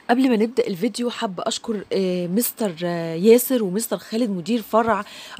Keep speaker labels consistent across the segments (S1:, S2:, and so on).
S1: قبل ما نبدأ الفيديو حابة أشكر آه، مستر آه، ياسر ومستر خالد مدير فرع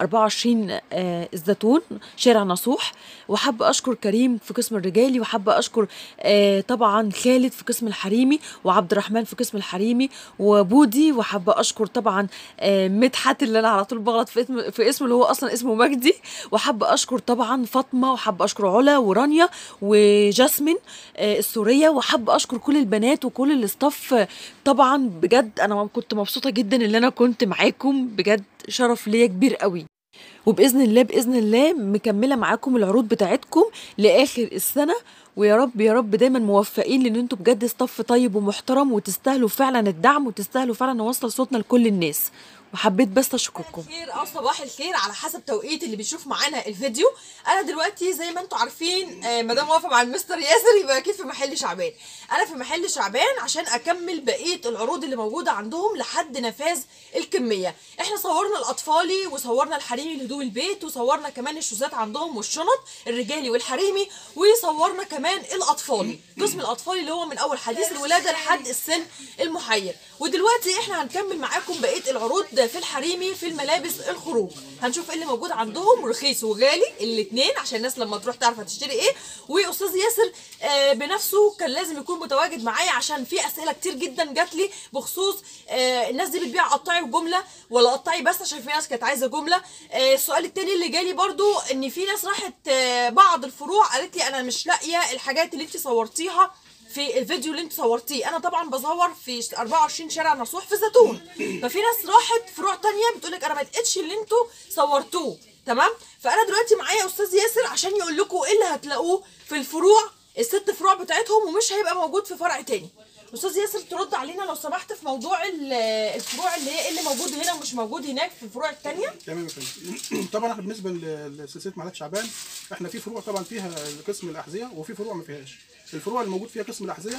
S1: 24 آه، الزيتون شارع نصوح وحابة أشكر كريم في قسم الرجالي وحابة أشكر آه، طبعا خالد في قسم الحريمي وعبد الرحمن في قسم الحريمي وبودي وحابة أشكر طبعا آه، مدحت اللي أنا على طول بغلط في اسم في اسمه اللي هو أصلا اسمه مجدي وحابة أشكر طبعا فاطمة وحابة أشكر علا ورانيا وجاسمين آه، السورية وحابة أشكر كل البنات وكل الاستاف آه، طبعا بجد انا كنت مبسوطه جدا ان انا كنت معاكم بجد شرف ليا كبير قوي وباذن الله باذن الله مكمله معاكم العروض بتاعتكم لاخر السنه ويا رب يا رب دايما موفقين لان انتوا بجد استاف طيب ومحترم وتستاهلوا فعلا الدعم وتستاهلوا فعلا نوصل صوتنا لكل الناس وحبيت بس اشكركم
S2: الخير او صباح الخير على حسب توقيت اللي بيشوف معانا الفيديو انا دلوقتي زي ما انتم عارفين آه، مدام واقفه مع المستر ياسر يبقى اكيد في محل شعبان انا في محل شعبان عشان اكمل بقيه العروض اللي موجوده عندهم لحد نفاذ الكميه احنا صورنا الاطفالي وصورنا الحريمي لهدوم البيت وصورنا كمان الشوزات عندهم والشنط الرجالي والحريمي وصورنا كمان الاطفالي قسم الاطفالي اللي هو من اول حديث الولاده لحد السن المحير ودلوقتي احنا هنكمل معاكم بقيه العروض في الحريمي في الملابس الخروج هنشوف ايه اللي موجود عندهم رخيص وغالي الاثنين عشان الناس لما تروح تعرف هتشتري ايه واستاذ ياسر آه بنفسه كان لازم يكون متواجد معايا عشان في اسئله كتير جدا جات لي بخصوص آه الناس دي بتبيع قطعي وجمله ولا قطعي بس عشان في ناس كانت عايزه جمله آه السؤال التاني اللي جالي برضو ان في ناس راحت آه بعض الفروع قالت لي انا مش لاقيه الحاجات اللي انت صورتيها في الفيديو اللي انت صورتيه انا طبعا بصور في 24 شارع نصوح في الزيتون ففي ناس راحت فروع تانية بتقولك انا ما لقيتش اللي انتوا صورتوه تمام فانا دلوقتي معايا استاذ ياسر عشان يقول لكم ايه اللي هتلاقوه في الفروع الست فروع بتاعتهم ومش هيبقى موجود في فرع تاني استاذ ياسر ترد علينا لو سمحت في موضوع ال- الفروع اللي هي ايه اللي موجود هنا ومش موجود هناك في الفروع التانية
S3: تمام يا فندم طبعا احنا بالنسبه ل- لسلسله محلات شعبان احنا في فروع طبعا فيها قسم الاحذيه وفي فروع ما فيهاش الفروع اللي موجود فيها قسم الاحذيه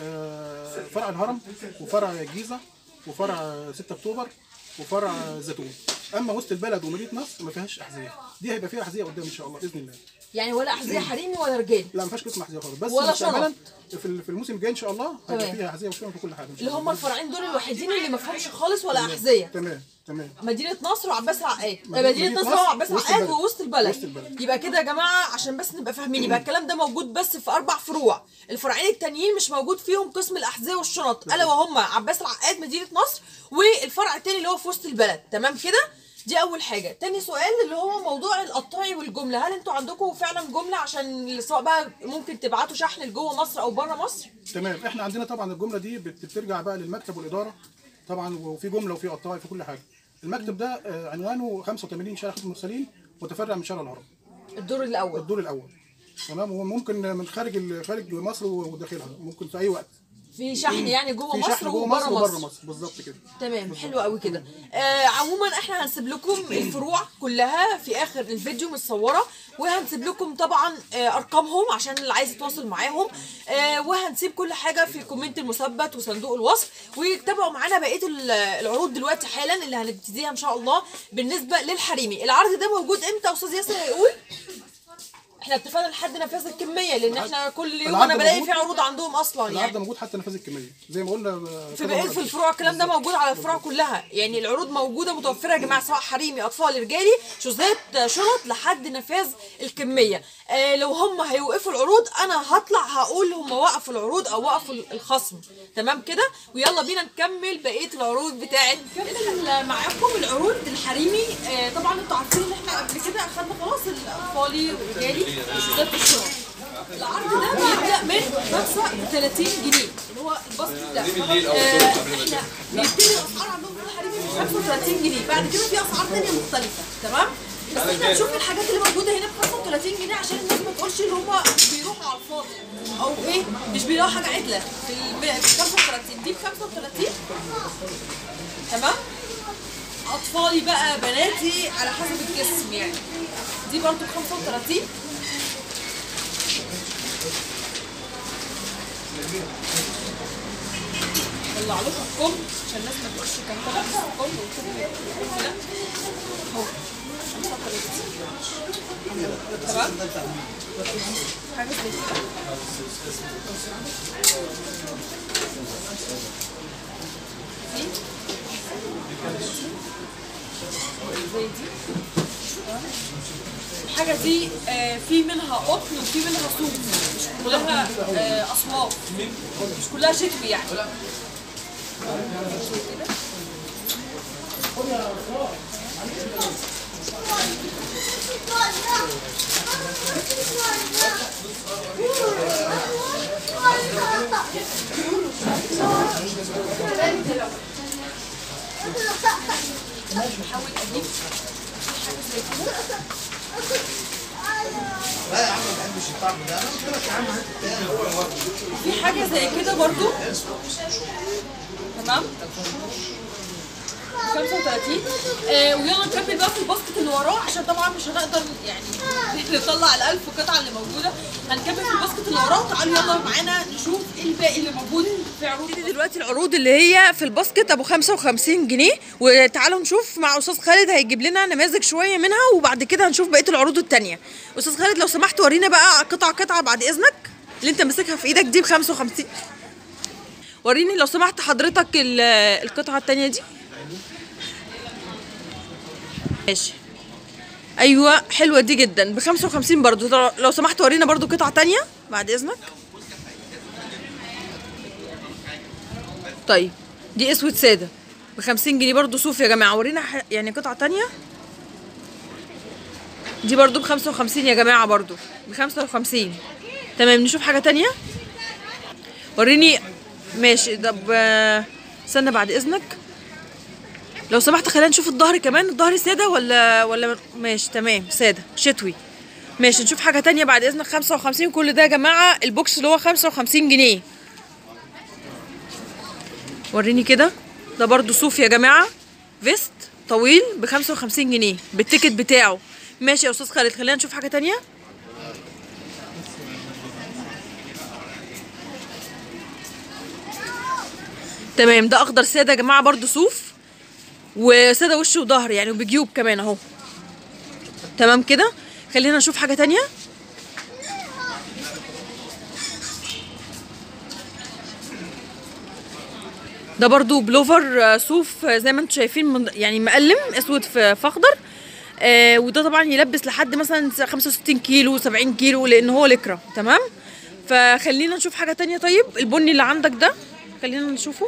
S3: آه، فرع الهرم وفرع الجيزه وفرع 6 اكتوبر وفرع الزيتون اما وسط البلد ومدينه نصر ما فيهاش احذيه دي هيبقى فيها احذيه قدام ان شاء الله باذن الله
S2: يعني ولا احذيه حريمي ولا رجالي
S3: لا ما فيهاش قسم احذيه خالص بس
S2: ولا
S3: مستقبلا في ال- في الموسم الجاي ان شاء الله هيبقى
S2: تمام.
S3: فيها احذيه وشنط وكل حاجه إن شاء
S2: اللي
S3: الله.
S2: هم الفرعين دول الوحيدين اللي ما فيهمش خالص ولا احذيه
S3: تمام تمام
S2: مدينة نصر وعباس العقاد
S3: مدينة
S2: مدينة نصر
S3: نصر
S2: وعباس
S3: ووسط
S2: العقاد
S3: البلد.
S2: ووسط البلد
S3: وسط البلد.
S2: يبقى كده يا جماعة عشان بس نبقى فاهمين يبقى الكلام ده موجود بس في أربع فروع الفرعين التانيين مش موجود فيهم قسم الأحذية والشنط ألا وهم عباس العقاد مدينة نصر والفرع التاني اللي هو في وسط البلد تمام كده دي أول حاجة تاني سؤال اللي هو موضوع القطاعي والجملة هل انتوا عندكم فعلا جملة عشان سواء بقى ممكن تبعتوا شحن لجوه مصر أو بره مصر
S3: تمام احنا عندنا طبعا الجمله دي بت- بترجع بقى للمكتب والاداره طبعا وفي جمله وفي قطاعي في كل حاجه المكتب ده آه، عنوانه 85 شارع خدمه المرسلين متفرع من شارع الهرم
S2: الدور الأول
S3: الدور الاول تمام وممكن من خارج ال- خارج مصر وداخلها ممكن في اي وقت
S2: في شحن يعني جوه
S3: في
S2: مصر
S3: شحن جوه
S2: وبره
S3: مصر وبره
S2: مصر
S3: مصر بالظبط كده
S2: تمام حلو قوي كده آه عموما احنا هنسيب لكم الفروع كلها في اخر الفيديو متصوره وهنسيب لكم طبعا آه ارقامهم عشان اللي عايز يتواصل معاهم آه وهنسيب كل حاجه في الكومنت المثبت وصندوق الوصف وتابعوا معانا بقيه ال- العروض دلوقتي حالا اللي هنبتديها ان شاء الله بالنسبه للحريمي العرض ده موجود امتى يا استاذ ياسر هيقول احنا اتفقنا لحد نفاذ الكميه لان احنا كل يوم
S3: العرض
S2: انا بلاقي
S3: موجود.
S2: في عروض عندهم اصلا
S3: العرض
S2: يعني
S3: ده موجود حتى نفاذ الكميه زي ما قلنا آه،
S2: في
S3: كذا
S2: بقيه
S3: مرة
S2: في
S3: قبل.
S2: الفروع الكلام ده موجود على الفروع كلها يعني العروض موجوده متوفره يا جماعه سواء حريمي اطفال رجالي شوزات شنط لحد نفاذ الكميه آه لو هم هيوقفوا العروض انا هطلع هقول هم وقفوا العروض او وقفوا الخصم تمام كده ويلا بينا نكمل بقيه العروض بتاعت نكمل معاكم العروض الحريمي آه طبعا انتوا عارفين ان احنا قبل كده اخدنا خلاص الاطفالي والرجالي شوزات الشنط العرض ده بيبدا من 35 جنيه اللي هو الباسكت ده آه، احنا بيبتدي الاسعار عندهم في الحريمي من 35 جنيه بعد كده في اسعار ثانيه مختلفه تمام بس احنا هنشوف الحاجات اللي موجوده هنا ب 35 جنيه عشان الناس ما تقولش ان هم بيروحوا على الفاضي او ايه مش بيلاقوا حاجه عدله في ال 35 دي ب 35 تمام اطفالي بقى بناتي على حسب الجسم يعني دي برضو ب 35 طلع لكم الكم عشان الناس ما تقولش كان طلع بس الكم وكده لا اهو 35 تمام حاجه زي كده
S1: الحاجه دي آه، في منها قطن وفي منها صوف مش كلها آه، اصواف مش كلها شتوي يعني في حاجه زي كده برضو تمام 35 آه ويلا نكمل بقى في الباسكت اللي وراه عشان طبعا مش هنقدر يعني نطلع الألف قطعة اللي موجودة هنكمل في الباسكت اللي وراه تعالوا يلا معانا نشوف ايه الباقي اللي موجود في عروض دلوقتي العروض اللي هي في الباسكت ابو 55 جنيه وتعالوا نشوف مع استاذ خالد هيجيب لنا نماذج شويه منها وبعد كده هنشوف بقيه العروض التانية استاذ خالد لو سمحت ورينا بقى قطعه قطعه بعد اذنك اللي انت ماسكها في ايدك دي ب 55 وريني لو سمحت حضرتك ال- القطعه التانية دي ماشي ايوه حلوه دي جدا ب 55 برضو طب لو سمحت ورينا برضو قطعه تانية بعد اذنك طيب دي اسود ساده ب 50 جنيه برضو صوف يا جماعه ورينا ح- يعني قطعه تانية دي برضو ب 55 يا جماعه برضو ب 55 تمام نشوف حاجه تانية وريني ماشي طب آه، استنى بعد اذنك لو سمحت خلينا نشوف الظهر كمان الظهر ساده ولا ولا ماشي تمام ساده شتوي ماشي نشوف حاجه تانية بعد اذنك 55 كل ده يا جماعه البوكس اللي هو 55 جنيه وريني كده ده برضو صوف يا جماعه فيست طويل ب 55 جنيه بالتيكت بتاعه ماشي يا استاذ خالد خلينا نشوف حاجه تانية تمام ده اخضر ساده يا جماعه برضو صوف وساده وش وظهر يعني وبجيوب كمان اهو تمام كده خلينا نشوف حاجه تانية ده برضو بلوفر آه، صوف آه، زي ما انتم شايفين من يعني مقلم اسود في في اخضر آه وده طبعا يلبس لحد مثلا 65 كيلو 70 كيلو لان هو لكرة تمام فخلينا نشوف حاجه تانية طيب البني اللي عندك ده خلينا نشوفه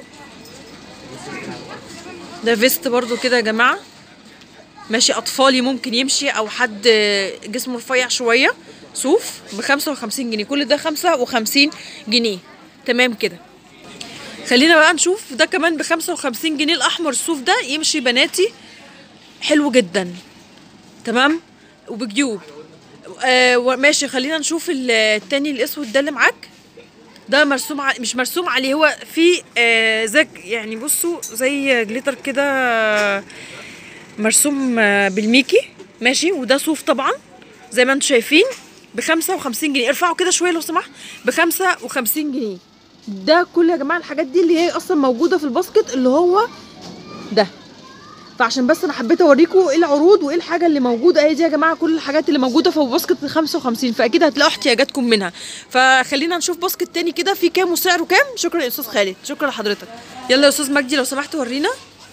S1: ده فيست برضو كده يا جماعه ماشي اطفالي ممكن يمشي او حد جسمه رفيع شويه صوف ب 55 جنيه كل ده 55 جنيه تمام كده خلينا بقى نشوف ده كمان ب 55 جنيه الاحمر الصوف ده يمشي بناتي حلو جدا تمام وبجيوب آه و- ماشي خلينا نشوف ال- التاني الاسود ده اللي معاك ده مرسوم ع... مش مرسوم عليه هو في آه زي يعني بصوا زي جليتر كده آه، مرسوم آه، بالميكي ماشي وده صوف طبعا زي ما انتم شايفين ب 55 جنيه ارفعوا كده شويه لو سمحت ب 55 جنيه ده كل يا جماعه الحاجات دي اللي هي اصلا موجوده في الباسكت اللي هو ده فعشان بس انا حبيت اوريكم ايه العروض وايه الحاجه اللي موجوده اهي دي يا جماعه كل الحاجات اللي موجوده في باسكت ب 55 فاكيد هتلاقوا احتياجاتكم منها فخلينا نشوف باسكت تاني كده في كام وسعره كام شكرا يا استاذ خالد شكرا لحضرتك يلا يا استاذ مجدي لو سمحت ورينا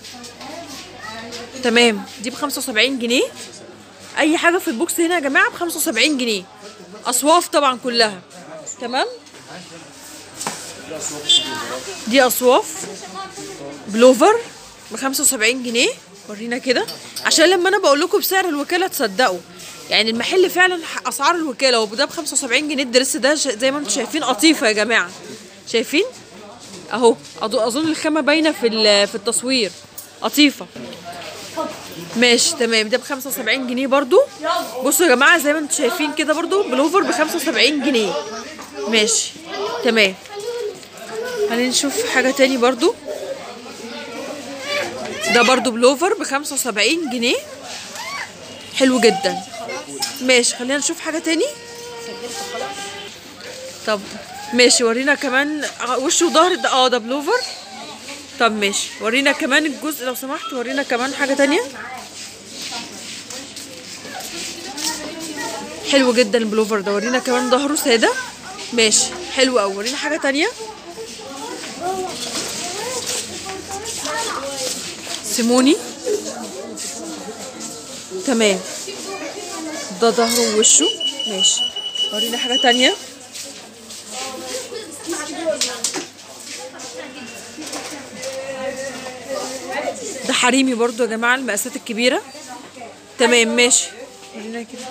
S1: تمام دي ب 75 جنيه اي حاجه في البوكس هنا يا جماعه ب 75 جنيه اصواف طبعا كلها تمام دي اصواف بلوفر ب 75 جنيه ورينا كده عشان لما انا بقول لكم بسعر الوكاله تصدقوا يعني المحل فعلا ح- اسعار الوكاله وده ب 75 جنيه الدرس ده ش- زي ما انتم شايفين قطيفه يا جماعه شايفين اهو أظ- اظن الخامه باينه في ال- في التصوير قطيفه ماشي تمام ده ب 75 جنيه برضو بصوا يا جماعه زي ما انتم شايفين كده برضو بلوفر ب 75 جنيه ماشي تمام هنشوف حاجه تاني برضو ده برضو بلوفر ب 75 جنيه حلو جدا ماشي خلينا نشوف حاجه تاني طب ماشي ورينا كمان وش وظهر ده اه ده بلوفر طب ماشي ورينا كمان الجزء لو سمحت ورينا كمان حاجه تانية حلو جدا البلوفر ده ورينا كمان ظهره ساده ماشي حلو قوي ورينا حاجه تانية سيموني تمام ده ظهره ووشه ماشي ورينا حاجة تانية ده حريمي برضو يا جماعة المقاسات الكبيرة تمام ماشي ورينا كده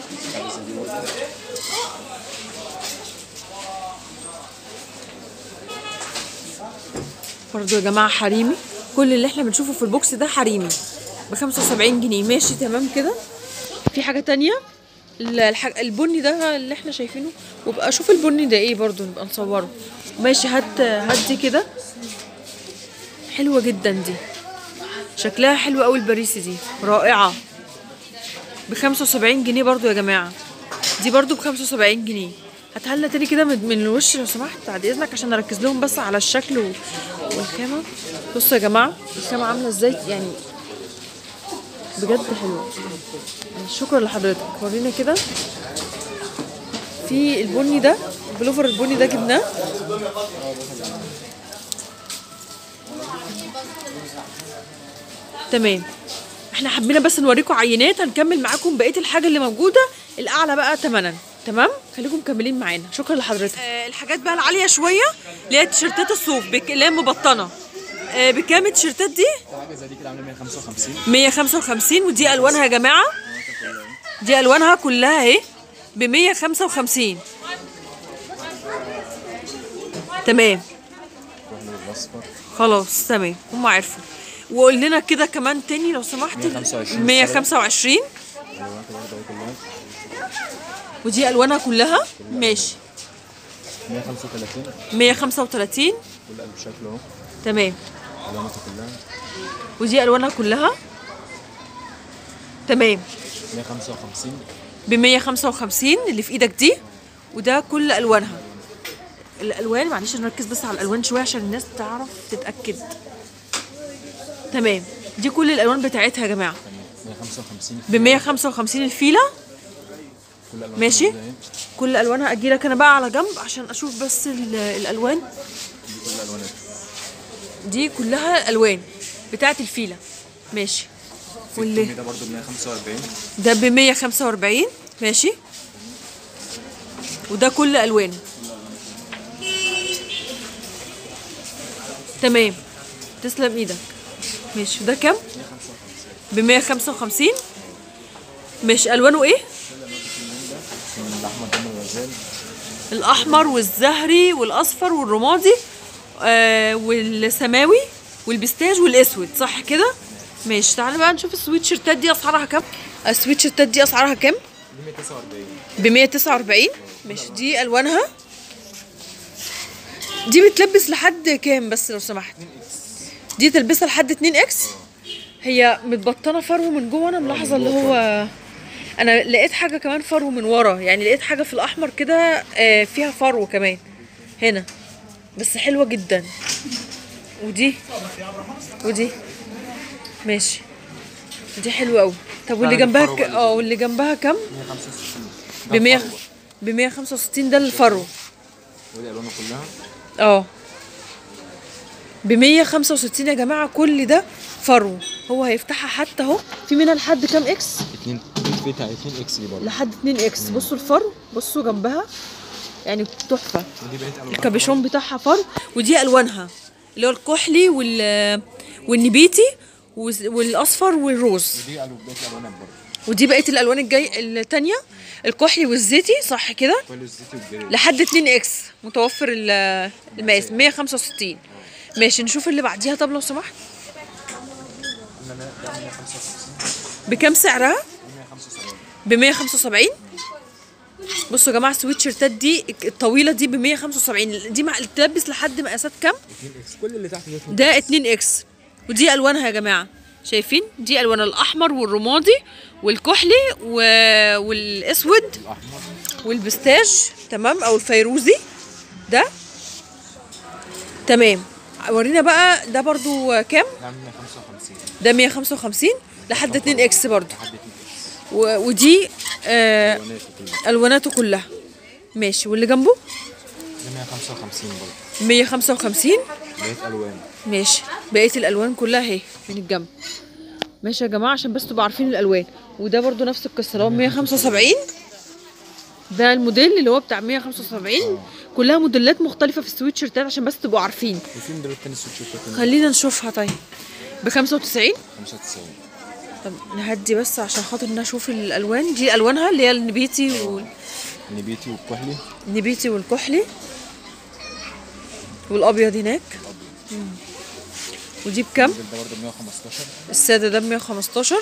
S1: برضو يا جماعة حريمي كل اللي احنا بنشوفه في البوكس ده حريمي ب 75 جنيه ماشي تمام كده في حاجة تانية ال- الح... البني ده اللي احنا شايفينه وبقى اشوف البني ده ايه برضو نبقى نصوره ماشي هات هات دي كده حلوة جدا دي شكلها حلو قوي الباريسي دي رائعة ب 75 جنيه برضو يا جماعة دي برضو ب 75 جنيه هاتها لنا تاني كده من من الوش لو سمحت بعد اذنك عشان اركز لهم بس على الشكل و... والخامة بصوا يا جماعة الخامة عاملة ازاي يعني بجد حلوة شكرا لحضرتك ورينا كده في البني ده البلوفر البني ده جبناه تمام احنا حبينا بس نوريكم عينات هنكمل معاكم بقيه الحاجه اللي موجوده الاعلى بقى ثمنا تمام خليكم مكملين معانا شكرا لحضرتك آه الحاجات بقى العاليه شويه اللي هي تيشيرتات الصوف بك... اللي هي مبطنه آه بكام التيشيرتات دي
S4: حاجه زي دي كده عامله 155
S1: 155 ودي الوانها يا جماعه دي الوانها كلها اهي ب 155 تمام
S4: واحده بالاصفر
S1: خلاص تمام هم عرفوا وقول لنا كده كمان تاني لو سمحت
S4: 125
S1: 125
S4: الوانات برضه اهي كلها
S1: ودي الوانها كلها ماشي
S4: 135
S1: 135
S4: كل قلب شكله اهو
S1: تمام
S4: الواناته كلها
S1: ودي الوانها كلها تمام
S4: 155
S1: ب 155 اللي في ايدك دي وده كل الوانها الالوان معلش نركز بس على الالوان شويه عشان الناس تعرف تتاكد تمام دي كل الالوان بتاعتها يا جماعه
S4: 155
S1: ب 155 الفيله
S4: كل الوانات
S1: ماشي.
S4: موجودة اهي.
S1: كل الوانها اجيلك انا بقى على جنب عشان اشوف بس ال- الالوان
S4: دي كل الوانات
S1: دي كلها الوان بتاعت الفيله ماشي واللي
S4: ده برضه ب 145
S1: ده ب 145 ماشي وده كل الوانه تمام تسلم ايدك ماشي وده كام ب 155 ماشي الوانه ايه
S4: من الاحمر ده من الغزال
S1: الاحمر والزهري والاصفر والرمادي آه والسماوي والبستاج والاسود صح كده ماشي تعالى بقى نشوف السويت شيرتات دي اسعارها كام السويت شيرتات دي اسعارها كام
S4: دي 149
S1: ب 149 ماشي دي الوانها دي بتلبس لحد كام بس لو سمحت دي تلبسها لحد 2 اكس هي متبطنه فرو من جوه انا ملاحظه اللي هو انا لقيت حاجه كمان فرو من ورا يعني لقيت حاجه في الاحمر كده آه، فيها فرو كمان هنا بس حلوه جدا ودي ودي ماشي دي حلوه قوي طب واللي
S4: فعلا
S1: جنبها
S4: الفرو
S1: ك...
S4: بقى اللي
S1: اه واللي جنبها كام
S4: 165
S1: ب 100 ب 165 ده الفرو
S4: ودي الوانه كلها
S1: اه ب 165 يا جماعه كل ده فرو هو هيفتحها حتى اهو في منها لحد كام اكس
S4: 2 بتاع 2 اكس دي برضه
S1: لحد 2 اكس بصوا الفرو بصوا جنبها يعني تحفه
S4: ودي بقت الوان
S1: الكابيشون بتاعها فرو ودي الوانها اللي هو الكحلي وال والنبيتي وز- والاصفر والروز
S4: ودي الوان بقت الوانات برضه
S1: ودي بقيه الالوان الجاي التانية الكحلي والزيتي صح كده
S4: كل الزيتي والجري
S1: لحد 2 اكس متوفر ال- المقاس 165 ماشي نشوف اللي بعديها طب لو سمحت بكام سعرها
S4: 175
S1: ب 175 بصوا يا جماعه السويتشيرتات دي الطويله دي ب 175 دي مع تلبس لحد مقاسات كام
S4: 2 اكس كل اللي تحت ده
S1: ده 2 اكس ودي الوانها يا جماعه شايفين دي الوان الاحمر والرمادي والكحلي و... والاسود
S4: الاحمر
S1: والبستاج تمام او الفيروزي ده تمام ورينا بقى ده برضو كام
S4: ده عامل 155
S1: ده 155 لحد 2 اكس برضو
S4: لحد 2 اكس
S1: و... ودي آه
S4: الواناته كلها
S1: الواناته كلها ماشي واللي جنبه
S4: ده 155 برضه
S1: 155
S4: بقت الوان
S1: ماشي بقيه الالوان كلها اهي من الجنب ماشي يا جماعه عشان بس تبقوا عارفين الالوان وده برضو نفس القصه اللي هو 175 ده الموديل اللي هو بتاع 175 كلها موديلات مختلفه في السويتشيرتات عشان بس تبقوا عارفين
S4: وفي موديلات تاني سويتش تاني
S1: خلينا نشوفها طيب ب 95
S4: 95
S1: طب نهدي بس عشان خاطر نشوف الالوان دي الوانها اللي هي النبيتي
S4: نبيتي والكحلي
S1: والنبيتي والكحلي والابيض هناك مم. ودي بكام
S4: الموديل ده برضه 115
S1: الساده ده ب 115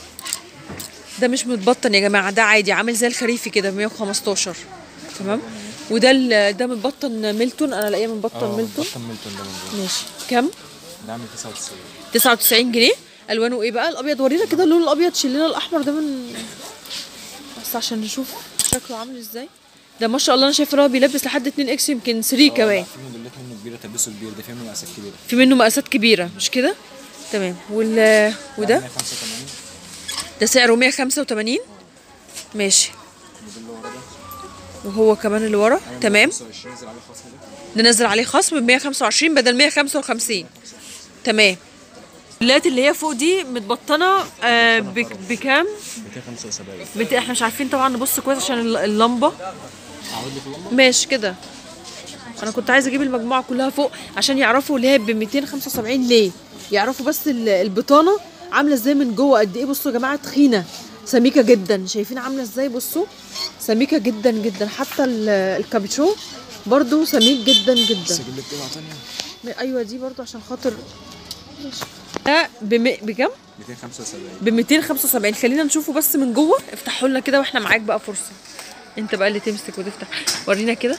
S1: ده مش متبطن يا جماعه ده عادي عامل زي الخريفي كده ب 115 تمام وده ال- ده متبطن ميلتون انا لاقيه متبطن
S4: اه
S1: ميلتون
S4: بطن ميلتون ده موجود
S1: ماشي كام
S4: ده عامل 99
S1: 99 جنيه الوانه ايه بقى الابيض ورينا كده اللون الابيض شيل لنا الاحمر ده من بس عشان نشوف شكله عامل ازاي ده ما شاء الله انا شايفه ان هو بيلبس لحد 2 اكس يمكن 3
S4: اه،
S1: كمان
S4: لا، في موديلات منه كبيره تلبسه كبير ده في منه مقاسات كبيره
S1: في منه مقاسات كبيره مش كده تمام وال وده
S4: 185
S1: ده سعره 185 ماشي
S4: الموديل اللي ورا ده
S1: وهو كمان اللي ورا تمام
S4: 25 نزل عليه خصم ده
S1: ننزل عليه خصم ب 125 بدل 155 تمام اللات اللي هي فوق دي متبطنه آه بك- بكام
S4: 275
S1: بت... احنا مش عارفين طبعا نبص كويس عشان الل- اللمبه
S4: اعود لك اللمبه
S1: ماشي كده انا كنت عايزه اجيب المجموعه كلها فوق عشان يعرفوا اللي هي ب 275 ليه يعرفوا بس ال- البطانه عامله ازاي من جوه قد ايه بصوا يا جماعه تخينه سميكه جدا شايفين عامله ازاي بصوا سميكه جدا جدا حتى ال- الكابتشو برضو سميك جدا
S4: بس
S1: جدا
S4: اجيب لك قطعه ثانيه
S1: ايوه دي برضو عشان خاطر ماشي. ده بم... بكام
S4: 275
S1: ب 275 خلينا نشوفه بس من جوه افتحوا لنا كده واحنا معاك بقى فرصه انت بقى اللي تمسك وتفتح ورينا كده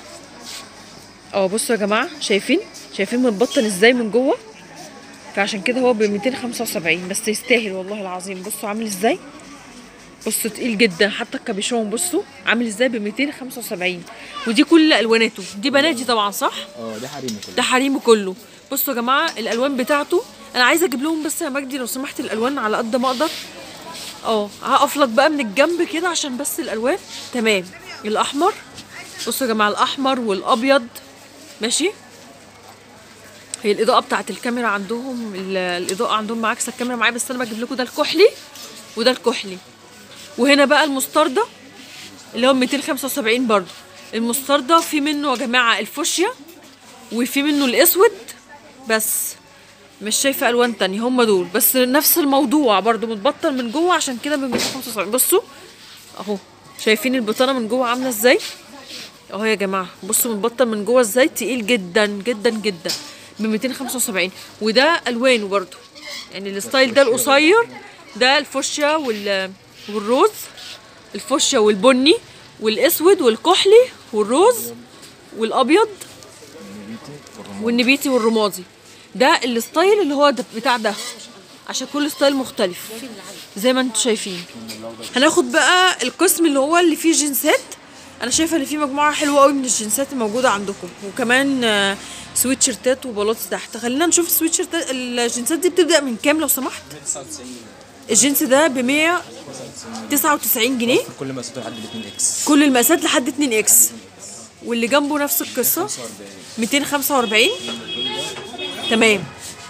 S1: اه بصوا يا جماعه شايفين شايفين متبطن ازاي من جوه فعشان كده هو ب 275 بس يستاهل والله العظيم بصوا عامل ازاي بصوا تقيل جدا حتى الكابيشون بصوا عامل ازاي ب 275 ودي كل الواناته دي بناتي طبعا صح
S4: اه ده حريمي كله
S1: ده حريمه كله بصوا يا جماعه الالوان بتاعته انا عايزه اجيب لهم بس يا مجدي لو سمحت الالوان على قد ما اقدر اه هقف لك بقى من الجنب كده عشان بس الالوان تمام الاحمر بصوا يا جماعه الاحمر والابيض ماشي هي الاضاءه بتاعت الكاميرا عندهم ال- الاضاءه عندهم معاكسه الكاميرا معايا بس انا بجيب لكم ده الكحلي وده الكحلي وهنا بقى المستردة اللي هو 275 برضو المستردة في منه يا جماعة الفوشيا وفي منه الاسود بس مش شايفة الوان تانية هم دول بس نفس الموضوع برضو متبطن من جوه عشان كده ب 275 بصوا اهو شايفين البطانة من جوه عاملة ازاي اهو يا جماعة بصوا متبطن من جوه ازاي تقيل جدا جدا جدا ب 275 وده الوانه برضو يعني الستايل ده القصير ده الفوشيا وال والروز الفوشيا والبني والاسود والكحلي والروز والابيض والنبيتي والرمادي ده الستايل اللي هو ده بتاع ده عشان كل ستايل مختلف زي ما انتم شايفين هناخد بقى القسم اللي هو اللي فيه جنسات انا شايفه ان في مجموعه حلوه قوي من الجنسات الموجوده عندكم وكمان آه، سويتشيرتات وبلاط تحت خلينا نشوف السويتشيرتات الجنسات دي بتبدا من كام لو سمحت
S4: 99
S1: الجنس ده ب 199 جنيه
S4: كل مقاساته لحد ال 2 اكس
S1: كل المقاسات لحد 2 اكس واللي جنبه نفس القصه 245 تمام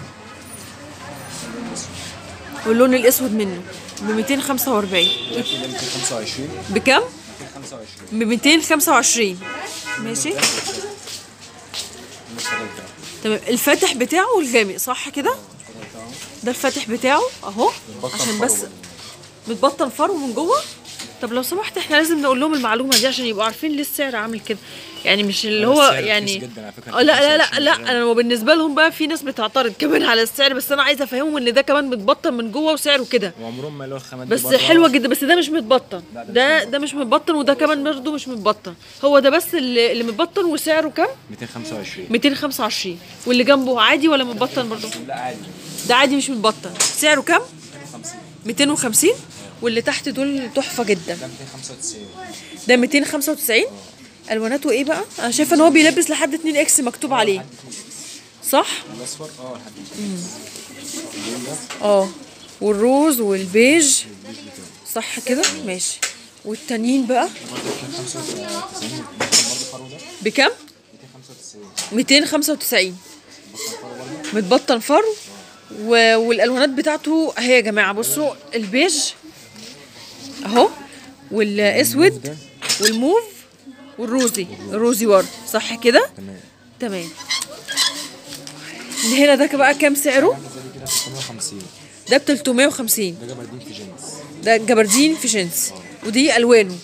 S1: واللون الاسود منه ب 245
S4: ده في ده 225
S1: بكام
S4: 225
S1: ب 225 ماشي
S4: المستوى بتاعه
S1: تمام الفاتح بتاعه والغامق صح كده ده الفاتح بتاعه اهو
S4: متبطن
S1: عشان
S4: فرو
S1: بس متبطن فرو من جوه طب لو سمحت احنا لازم نقول لهم المعلومه دي عشان يبقوا عارفين ليه السعر عامل كده يعني مش اللي
S4: هو
S1: هو
S4: السعر رخيص
S1: يعني
S4: جدا على فكرة،
S1: اه لا لا لا
S4: 25
S1: لا
S4: جرام.
S1: انا وبالنسبه لهم بقى في ناس بتعترض كمان على السعر بس انا عايزه افهمهم ان ده كمان متبطن من جوه وسعره كده
S4: وعمرهم ما يلاقوا الخامات دي
S1: بس
S4: بره.
S1: حلوه جدا بس ده مش متبطن
S4: لا، ده
S1: ده
S4: مش
S1: ده مش متبطن وده كمان برضه مش متبطن هو ده بس اللي, اللي متبطن وسعره كام
S4: 225
S1: 225 واللي جنبه عادي ولا متبطن برضه
S4: لا عادي
S1: ده عادي مش متبطن سعره كام
S4: 250
S1: 250 واللي تحت دول تحفه جدا
S4: ده 295
S1: ده 295 الواناته ايه بقى انا شايفه ان هو بيلبس لحد 2 اكس مكتوب عليه صح
S4: الاصفر اه لحد 2 اللون ده
S1: اه والروز والبيج صح كده ماشي والتانيين بقى
S4: برضه 295 برضه فرو ده
S1: بكام
S4: 295
S1: 295 متبطن فرو و... والالوانات بتاعته اهي يا جماعه بصوا البيج اهو والاسود والموف والروزي الروزي ورد صح كده
S4: تمام
S1: تمام اللي هنا ده بقى كام سعره
S4: عامل زي كده 650
S1: ده ب 350
S4: ده جبردين في جينز
S1: ده جبردين في جنس ودي الوانه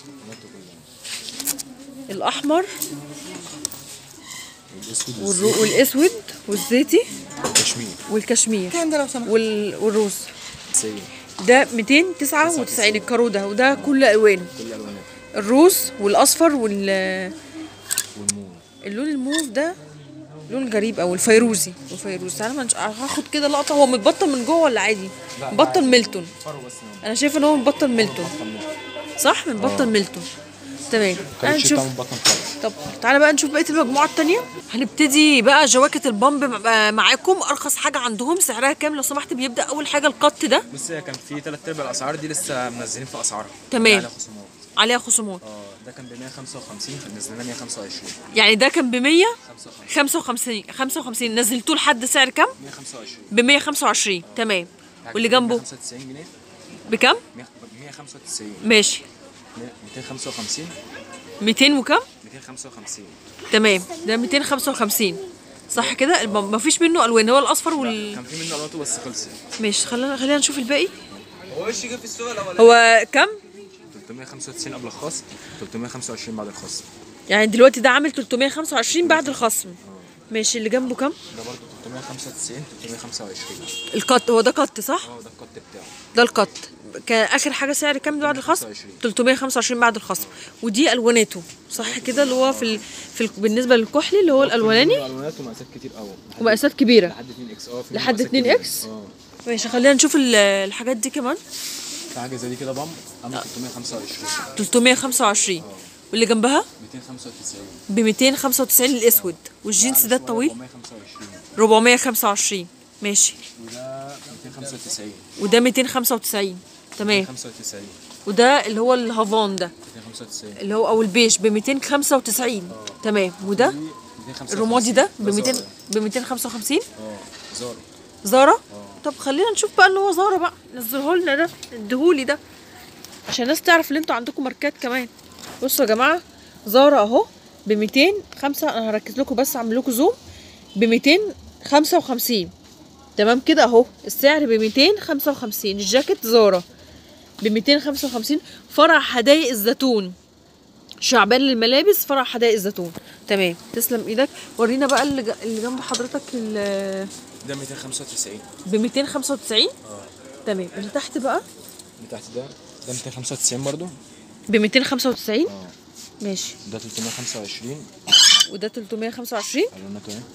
S1: الاحمر
S4: والاسود
S1: والرو... والاسود والزيتي
S4: والكشمير
S1: والكشمير
S2: كام ده لو سمحت
S1: وال... والروز
S4: سيء
S1: ده 299 الكارو ده وده كل الوانه
S4: كل الالوانات
S1: الروز والاصفر وال
S4: والموف
S1: اللون الموف ده لون غريب او الفيروزي الفيروزي تعالى ما نش- هاخد كده لقطه هو متبطل من جوه ولا عادي مبطل ميلتون
S4: فرو بس نعم.
S1: انا شايفه ان هو مبطل ميلتون صح مبطل ميلتون تمام تعالى
S4: كان شيء
S1: نشوف
S4: بتاع بطن فرو
S1: طب تعالى بقى نشوف بقيه المجموعه التانية هنبتدي بقى جواكت البامب مع- معاكم ارخص حاجه عندهم سعرها كام لو سمحت بيبدا اول حاجه القط ده
S4: بص هي كان في ثلاث ارباع الاسعار دي لسه منزلين في اسعارها
S1: تمام.
S4: على خصومات
S1: عليها خصومات
S4: اه ده كان ب 155 فنزلنا 125
S1: يعني ده كان ب 100
S4: 55
S1: 55 55 نزلتوه لحد سعر كام
S4: 125
S1: ب 125 تمام واللي جنبه
S4: 195 جنيه
S1: بكام
S4: 195
S1: ماشي
S4: 255
S1: 200 وكام
S4: 255
S1: تمام ده 255 صح كده الب- مفيش منه الوان هو الاصفر وال
S4: كان في منه الوانته بس خلصت
S1: ماشي خلينا خلينا نشوف الباقي
S4: هو ايش جه في السوق الاول
S1: هو كام
S4: 395 قبل الخصم 325 بعد الخصم
S1: يعني دلوقتي ده عامل 325 بعد الخصم ماشي اللي جنبه كام
S4: ده برضه 395 325
S1: القط هو ده قط صح
S4: اه ده القط بتاعه
S1: ده القط كان اخر حاجه سعر كام بعد الخصم
S4: 325.
S1: 325 بعد الخصم ودي الواناته صح كده اللي هو في ال... في ال... بالنسبه للكحلي اللي هو الاولاني
S4: الوانات ومقاسات كتير قوي
S1: ومقاسات كبيره
S4: لحد 2 اكس اه في
S1: لحد
S4: مقاسات
S1: 2
S4: كبيرة.
S1: إكس؟
S4: اه
S1: ماشي خلينا نشوف ال- الحاجات دي كمان
S4: في حاجه زي دي كده بامب عامل 325
S1: 325 واللي جنبها
S4: 295
S1: ب 295 الاسود والجينز ده الطويل
S4: 425
S1: 425 ماشي
S4: وده 295
S1: وده 295 تمام
S4: 95
S1: وده اللي هو الهافان ده
S4: 295
S1: اللي هو او البيج ب 295 تمام وده
S4: دي 255
S1: الرمادي ده ب
S4: ده
S1: 200
S4: زارا.
S1: ب 255
S4: اه زارا
S1: زارا طب خلينا نشوف بقى اللي هو زارا بقى نزله لنا ده اديهولي ده عشان الناس تعرف ان انتوا عندكم ماركات كمان بصوا يا جماعه زارا اهو ب 205 انا هركز لكم بس اعمل لكم زوم ب 255 تمام كده اهو السعر ب 255 الجاكيت زارا ب 255 فرع حدائق الزيتون شعبان للملابس فرع حدائق الزيتون تمام تسلم ايدك ورينا بقى اللي ج- اللي جنب حضرتك ال-
S4: ده 295
S1: ب 295 تمام اللي تحت بقى
S4: اللي تحت ده ده 295 برضو
S1: ب 295
S4: اه
S1: ماشي
S4: ده 325
S1: وده 325
S4: الواناته اهي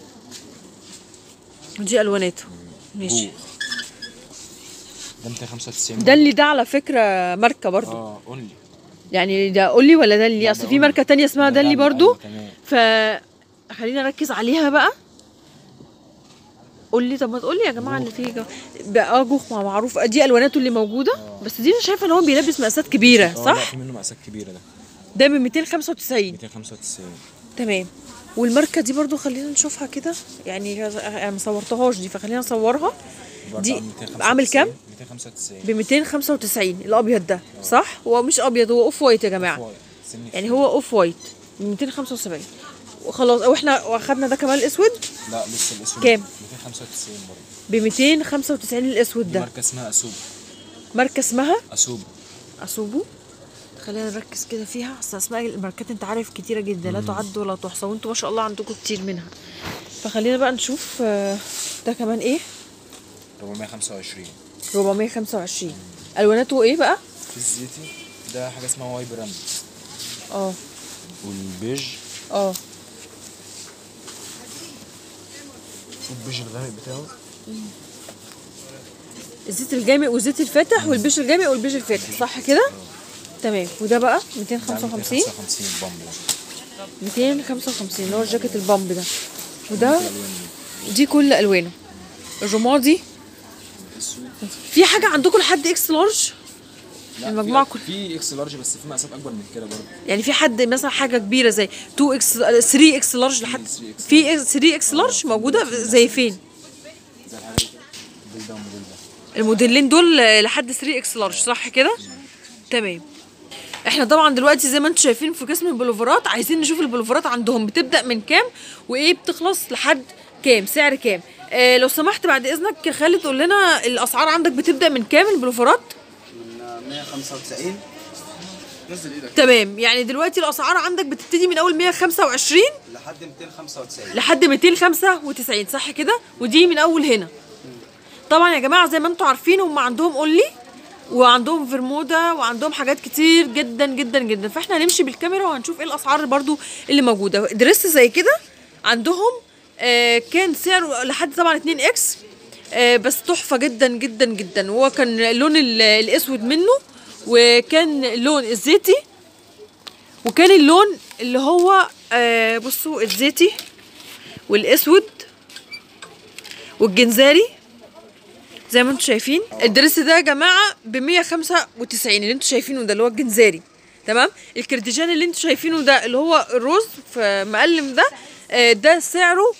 S1: ودي الواناته ماشي
S4: بوخ ده 295
S1: ده اللي ده على فكره ماركه برضو
S4: اه اونلي
S1: يعني ده قولي ولا ده اللي
S4: لا،
S1: اصل
S4: ده
S1: في
S4: قولي.
S1: ماركه تانية اسمها
S4: ده
S1: دلي
S4: دلي،
S1: برضو
S4: أيوة، تمام.
S1: ف خلينا نركز عليها بقى قول لي طب ما تقول لي يا جماعه اللي فيه جو... بقى جوخ ما معروف دي الواناته اللي موجوده بس دي انا شايفه ان هو بيلبس مقاسات كبيره
S4: اه لا
S1: صح
S4: في منه مقاسات كبيره ده
S1: ده ب 295
S4: 295
S1: تمام والماركه دي برضو خلينا نشوفها كده يعني انا ما صورتهاش دي فخلينا نصورها
S4: برضه
S1: دي
S4: عامل 295
S1: عامل كام
S4: 295
S1: ب 295 الابيض ده صح هو مش ابيض هو اوف وايت يا جماعه
S4: فوق. سن
S1: يعني هو اوف وايت ب 275 وخلاص او احنا واخدنا ده كمان الاسود
S4: لا لسه الاسود
S1: كام؟
S4: 295 برضه
S1: ب 295 الاسود
S4: دي
S1: ده
S4: ماركه اسمها اسوب
S1: ماركه اسمها
S4: اسوب
S1: اسوبو خلينا نركز كده فيها اصل اسماء الماركات انت عارف كتيره جدا لا تعد ولا تحصى وانتوا ما شاء الله عندكم كتير منها فخلينا بقى نشوف آه، ده كمان ايه
S4: 425
S1: 425 الواناته ايه بقى
S4: في الزيتي ده حاجه اسمها واي براند
S1: اه
S4: والبيج
S1: اه
S4: والبيج الغامق بتاعه
S1: الزيت الجامق والزيت الفاتح والبيج الجامق والبيج الفاتح صح كده تمام وده بقى
S4: ده
S1: 255
S4: 255 بامب ده
S1: 255 اللي هو الجاكيت البامب ده وده
S4: الالوان دي
S1: دي كل الوانه الرمادي في حاجه عندكم لحد اكس لارج
S4: لا،
S1: المجموعة
S4: في-
S1: كل-
S4: في اكس لارج بس في مقاسات اكبر من كده برضه
S1: يعني في حد مثلا حاجه كبيره زي 2 اكس 3 اكس لارج لحد
S4: 3X
S1: في 3 اكس لارج موجوده زي فين
S4: زي الحاجه دي كده الموديل ده والموديل ده
S1: الموديلين دول لحد 3 اكس لارج صح كده تمام احنا طبعا دلوقتي زي ما انتم شايفين في قسم البلوفرات عايزين نشوف البلوفرات عندهم بتبدا من كام وايه بتخلص لحد كام سعر كام اه لو سمحت بعد اذنك يا خالد قول لنا الاسعار عندك بتبدا من كام البلوفرات
S4: من 195 نزل ايدك
S1: تمام يعني دلوقتي الاسعار عندك بتبتدي من اول 125
S4: لحد 295
S1: لحد 295 صح كده ودي من اول هنا طبعا يا جماعه زي ما انتم عارفين هم عندهم اونلي وعندهم فيرمودا وعندهم حاجات كتير جدا جدا جدا فاحنا هنمشي بالكاميرا وهنشوف ايه الاسعار برضو اللي موجوده دريس زي كده عندهم آه كان سعره لحد طبعا 2 اكس آه بس تحفه جدا جدا جدا هو كان اللون ال- الاسود منه وكان اللون الزيتي وكان اللون اللي هو آه بصوا الزيتي والاسود والجنزاري زي ما انتم شايفين الدرس ده يا جماعه ب 195 اللي انتم شايفينه ده اللي هو الجنزاري تمام الكرديجان اللي انتم شايفينه ده اللي هو الروز في مقلم ده آه، ده سعره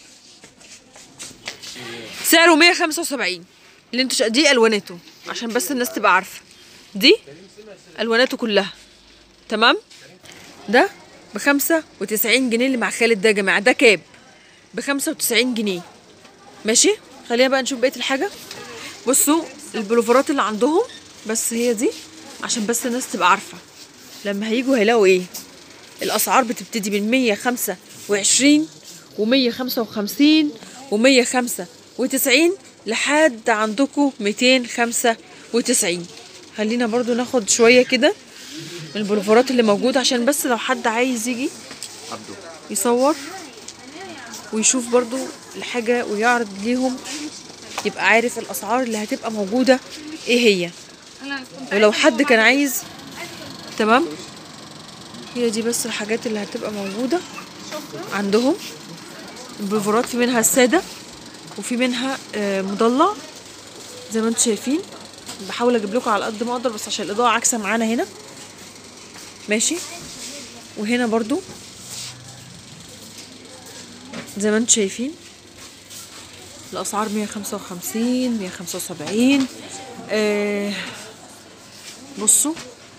S1: سعره 175 اللي انتوا شا... دي الواناته عشان بس الناس تبقى عارفه دي الواناته كلها تمام ده ب 95 جنيه اللي مع خالد ده يا جماعه ده كاب ب 95 جنيه ماشي خلينا بقى نشوف بقيه الحاجه بصوا البلوفرات اللي عندهم بس هي دي عشان بس الناس تبقى عارفه لما هيجوا هيلاقوا ايه الاسعار بتبتدي من 125 و155 و195 لحد عندكم 295 خلينا برضو ناخد شويه كده من البلوفرات اللي موجوده عشان بس لو حد عايز يجي
S4: عبده
S1: يصور ويشوف برضو الحاجة ويعرض ليهم يبقى عارف الأسعار اللي هتبقى موجودة ايه هي ولو حد كان عايز تمام هي دي بس الحاجات اللي هتبقى موجودة عندهم البلوفرات في منها السادة وفي منها آه، مضلع زي ما انتم شايفين بحاول اجيب لكم على قد ما اقدر بس عشان الاضاءة عكسة معانا هنا ماشي وهنا برضو زي ما انتم شايفين الاسعار 155 175 آه بصوا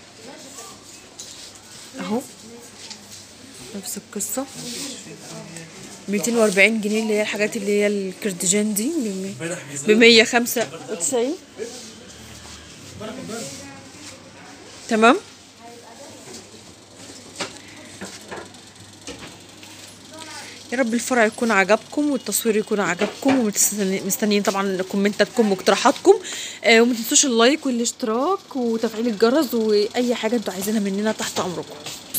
S1: اهو نفس القصة 240 جنيه اللي هي الحاجات اللي هي الكرديجان دي ب 195 تمام يا رب الفرع يكون عجبكم والتصوير يكون عجبكم ومستنيين طبعا كومنتاتكم واقتراحاتكم آه وما تنسوش اللايك والاشتراك وتفعيل الجرس واي حاجه انتوا عايزينها مننا تحت امركم